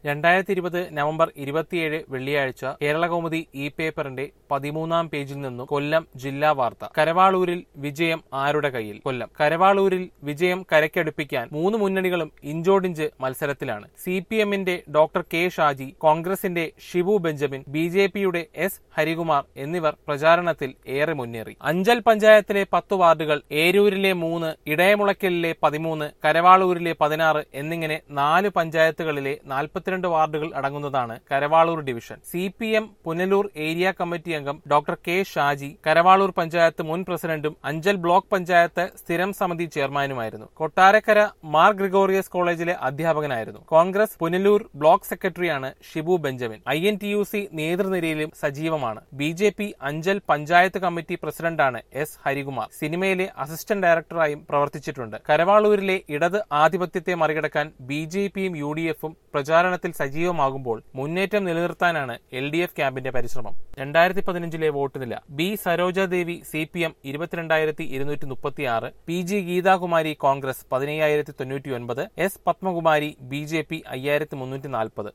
രണ്ടായിരത്തി ഇരുപത് നവംബർ ഇരുപത്തിയേഴ് വെള്ളിയാഴ്ച കേരളകൗമുദി ഇ പേപ്പറിന്റെ പതിമൂന്നാം പേജിൽ നിന്നും കൊല്ലം ജില്ലാ വാർത്ത കരവാളൂരിൽ വിജയം ആരുടെ കയ്യിൽ കൊല്ലം കരവാളൂരിൽ വിജയം കരയ്ക്കടുപ്പിക്കാൻ മൂന്ന് മുന്നണികളും ഇഞ്ചോടിഞ്ച് മത്സരത്തിലാണ് സി പി എമ്മിന്റെ ഡോക്ടർ കെ ഷാജി കോൺഗ്രസിന്റെ ഷിബു ബെഞ്ചമിൻ ബി ജെ പിയുടെ എസ് ഹരികുമാർ എന്നിവർ പ്രചാരണത്തിൽ ഏറെ മുന്നേറി അഞ്ചൽ പഞ്ചായത്തിലെ പത്ത് വാർഡുകൾ ഏരൂരിലെ മൂന്ന് ഇടയമുളയ്ക്കലിലെ പതിമൂന്ന് കരവാളൂരിലെ പതിനാറ് എന്നിങ്ങനെ നാല് പഞ്ചായത്തുകളിലെ നാൽപ്പത്തിരണ്ട് വാർഡുകൾ അടങ്ങുന്നതാണ് Karavaloor division C P M Punalur area committee അംഗം ഡോക്ടർ കെ ഷാജി കരവാളൂർ പഞ്ചായത്ത് മുൻ പ്രസിഡന്റും അഞ്ചൽ ബ്ലോക്ക് പഞ്ചായത്ത് സ്ഥിരം സമിതി ചെയർമാനുമായിരുന്നു കൊട്ടാരക്കര മാർ ഗ്രിഗോറിയസ് കോളേജിലെ അധ്യാപകനായിരുന്നു കോൺഗ്രസ് പുനലൂർ ബ്ലോക്ക് സെക്രട്ടറിയാണ് Shibu Benjamin I N T U C നേതൃനിരയിലും സജീവമാണ് B J P Anchal panchayat committee പ്രസിഡന്റാണ് എസ് ഹരികുമാർ സിനിമയിലെ അസിസ്റ്റന്റ് ഡയറക്ടറായും പ്രവർത്തിച്ചിട്ടുണ്ട് കരവാളൂരിലെ ഇടത് ആധിപത്യത്തെ മറികടക്കാൻ ബി ജെ പിയും യു ഡി എഫും പ്രചാരണത്തിൽ സജീവമാകുമ്പോൾ മുന്നേറ്റം നിലനിർത്താനാണ് എൽ ഡി എഫ് ക്യാമ്പിന്റെ പരിശ്രമം രണ്ടായിരത്തി പതിനഞ്ചിലെ വോട്ട് നില B Sarojadevi C P M ഇരുപത്തിരണ്ടായിരത്തി ഇരുന്നൂറ്റി മുപ്പത്തി ആറ് പി ജി ഗീതാകുമാരി കോൺഗ്രസ് പതിനയ്യായിരത്തി തൊണ്ണൂറ്റി ഒൻപത് S Padmakumari B J P അയ്യായിരത്തി മുന്നൂറ്റി നാൽപ്പത്